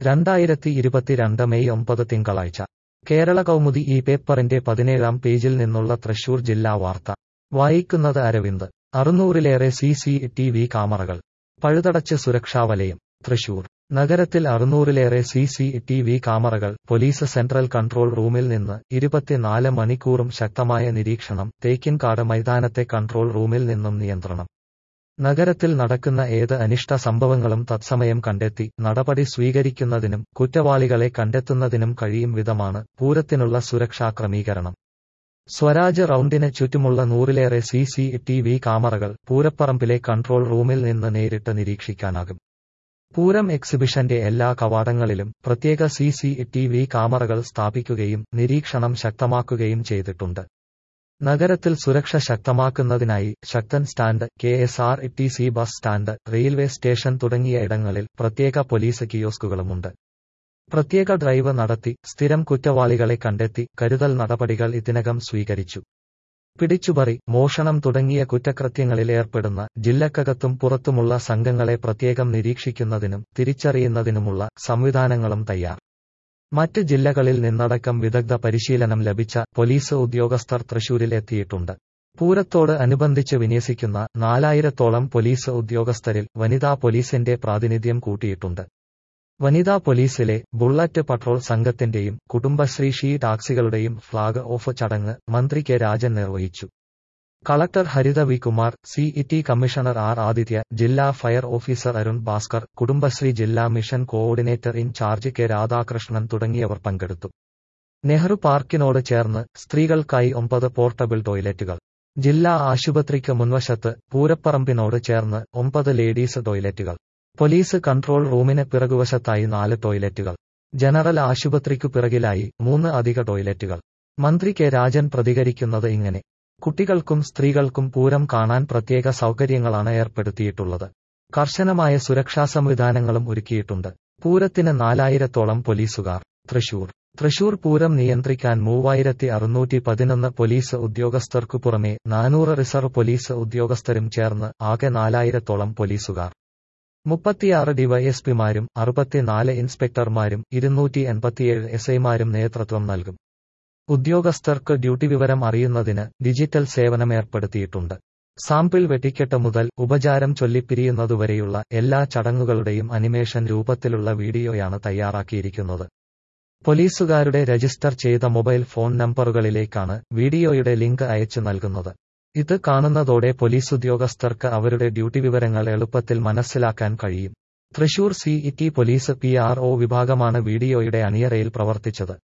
രണ്ടായിരത്തി ഇരുപത്തിരണ്ട് മെയ് ഒമ്പത് തിങ്കളാഴ്ച കേരള കൗമുദി ഈ പേപ്പറിന്റെ പതിനേഴാം പേജിൽ നിന്നുള്ള തൃശൂർ ജില്ലാ വാർത്ത വായിക്കുന്നത് അരവിന്ദ് അറുന്നൂറിലേറെ സി സി ടി വി ക്യാമറകൾ പഴുതടച്ച് സുരക്ഷാവലയം തൃശൂർ നഗരത്തിൽ അറുന്നൂറിലേറെ സി സി ടി വി ക്യാമറകൾ പോലീസ് സെൻട്രൽ കൺട്രോൾ റൂമിൽ നിന്ന് ഇരുപത്തിനാല് മണിക്കൂറും ശക്തമായ നിരീക്ഷണം തേക്കിൻകാട് മൈതാനത്തെ കൺട്രോൾ റൂമിൽ നിന്നും നിയന്ത്രണം നഗരത്തിൽ നടക്കുന്ന ഏത് അനിഷ്ട സംഭവങ്ങളും തത്സമയം കണ്ടെത്തി നടപടി സ്വീകരിക്കുന്നതിനും കുറ്റവാളികളെ കണ്ടെത്തുന്നതിനും കഴിയും വിധമാണ് പൂരത്തിനുള്ള സുരക്ഷാ ക്രമീകരണം സ്വരാജ് റൌണ്ടിന് ചുറ്റുമുള്ള നൂറിലേറെ സി സി ടി വി ക്യാമറകൾ പൂരപ്പറമ്പിലെ കൺട്രോൾ റൂമിൽ നിന്ന് നേരിട്ട് നിരീക്ഷിക്കാനാകും പൂരം എക്സിബിഷന്റെ എല്ലാ കവാടങ്ങളിലും പ്രത്യേക സി സി ടി വി ക്യാമറകൾ സ്ഥാപിക്കുകയും നിരീക്ഷണം ശക്തമാക്കുകയും ചെയ്തിട്ടുണ്ട് നഗരത്തിൽ സുരക്ഷ ശക്തമാക്കുന്നതിനായി Sakthan stand K S R T C bus stand railway station തുടങ്ങിയ ഇടങ്ങളിൽ പ്രത്യേക പോലീസ് കിയോസ്കുകളുമുണ്ട് പ്രത്യേക ഡ്രൈവ് നടത്തി സ്ഥിരം കുറ്റവാളികളെ കണ്ടെത്തി കരുതൽ നടപടികൾ ഇതിനകം സ്വീകരിച്ചു പിടിച്ചുപറി മോഷണം തുടങ്ങിയ കുറ്റകൃത്യങ്ങളിൽ ഏർപ്പെടുന്ന ജില്ലക്കകത്തും പുറത്തുമുള്ള സംഘങ്ങളെ പ്രത്യേകം നിരീക്ഷിക്കുന്നതിനും തിരിച്ചറിയുന്നതിനുമുള്ള സംവിധാനങ്ങളും തയ്യാർ മറ്റ് ജില്ലകളിൽ നിന്നടക്കം വിദഗ്ധ പരിശീലനം ലഭിച്ച പോലീസ് ഉദ്യോഗസ്ഥർ തൃശൂരിൽ എത്തിയിട്ടുണ്ട് പൂരത്തോട് അനുബന്ധിച്ച് വിന്യസിക്കുന്ന നാലായിരത്തോളം പോലീസ് ഉദ്യോഗസ്ഥരിൽ വനിതാ പോലീസിന്റെ പ്രാതിനിധ്യം കൂട്ടിയിട്ടുണ്ട് വനിതാ പോലീസിലെ ബുള്ളറ്റ് പട്രോൾ സംഘത്തിന്റെയും കുടുംബശ്രീ ഷീ ടാക്സികളുടെയും ഫ്ളാഗ് ഓഫ് ചടങ്ങ് മന്ത്രി കെ രാജൻ നിർവഹിച്ചു collector Haritha V Kumar C E commissioner R Adithya ജില്ലാ ഫയർ ഓഫീസർ അരുൺ ഭാസ്കർ കുടുംബശ്രീ ജില്ലാ mission coordinator in charge K Radhakrishnan തുടങ്ങിയവർ പങ്കെടുത്തു നെഹ്റു പാർക്കിനോട് ചേർന്ന് സ്ത്രീകൾക്കായി ഒമ്പത് പോർട്ടബിൾ ടോയ്ലറ്റുകൾ ജില്ലാ ആശുപത്രിക്ക് മുൻവശത്ത് പൂരപ്പറമ്പിനോട് ചേർന്ന് ഒമ്പത് ലേഡീസ് ടോയ്ലറ്റുകൾ പോലീസ് കൺട്രോൾ റൂമിന് പിറകുവശത്തായി നാല് ടോയ്ലറ്റുകൾ ജനറൽ ആശുപത്രിക്കു പിറകിലായി മൂന്ന് അധിക ടോയ്ലറ്റുകൾ മന്ത്രി കെ രാജൻ പ്രതികരിക്കുന്നത് ഇങ്ങനെ കുട്ടികൾക്കും സ്ത്രീകൾക്കും പൂരം കാണാൻ പ്രത്യേക സൗകര്യങ്ങളാണ് ഏർപ്പെടുത്തിയിട്ടുള്ളത് കർശനമായ സുരക്ഷാ സംവിധാനങ്ങളും ഒരുക്കിയിട്ടുണ്ട് പൂരത്തിന് നാലായിരത്തോളം പോലീസുകാർ തൃശൂർ തൃശൂർ പൂരം നിയന്ത്രിക്കാൻ മൂവായിരത്തി അറുന്നൂറ്റി പതിനൊന്ന് പോലീസ് ഉദ്യോഗസ്ഥർക്കു പുറമെ നാനൂറ് റിസർവ് പോലീസ് ഉദ്യോഗസ്ഥരും ചേർന്ന് ആകെ നാലായിരത്തോളം പോലീസുകാർ മുപ്പത്തിയാറ് ഡിവൈഎസ്പിമാരും അറുപത്തിനാല് ഇൻസ്പെക്ടർമാരും ഇരുന്നൂറ്റി എൺപത്തിയേഴ് എസ് ഐമാരും നേതൃത്വം നൽകും ഉദ്യോഗസ്ഥർക്ക് ഡ്യൂട്ടി വിവരം അറിയുന്നതിന് ഡിജിറ്റൽ സേവനം ഏർപ്പെടുത്തിയിട്ടുണ്ട് സാമ്പിൾ വെട്ടിക്കെട്ട് മുതൽ ഉപചാരം ചൊല്ലിപ്പിരിയുന്നതുവരെയുള്ള എല്ലാ ചടങ്ങുകളുടെയും അനിമേഷൻ രൂപത്തിലുള്ള വീഡിയോയാണ് തയ്യാറാക്കിയിരിക്കുന്നത് പോലീസുകാരുടെ രജിസ്റ്റർ ചെയ്ത മൊബൈൽ ഫോൺ നമ്പറുകളിലേക്കാണ് വീഡിയോയുടെ ലിങ്ക് അയച്ചു നൽകുന്നത് ഇത് കാണുന്നതോടെ പോലീസ് ഉദ്യോഗസ്ഥർക്ക് അവരുടെ ഡ്യൂട്ടി വിവരങ്ങൾ എളുപ്പത്തിൽ മനസ്സിലാക്കാൻ കഴിയും തൃശൂർ സി പോലീസ് പി വിഭാഗമാണ് വീഡിയോയുടെ അണിയറയിൽ പ്രവർത്തിച്ചത്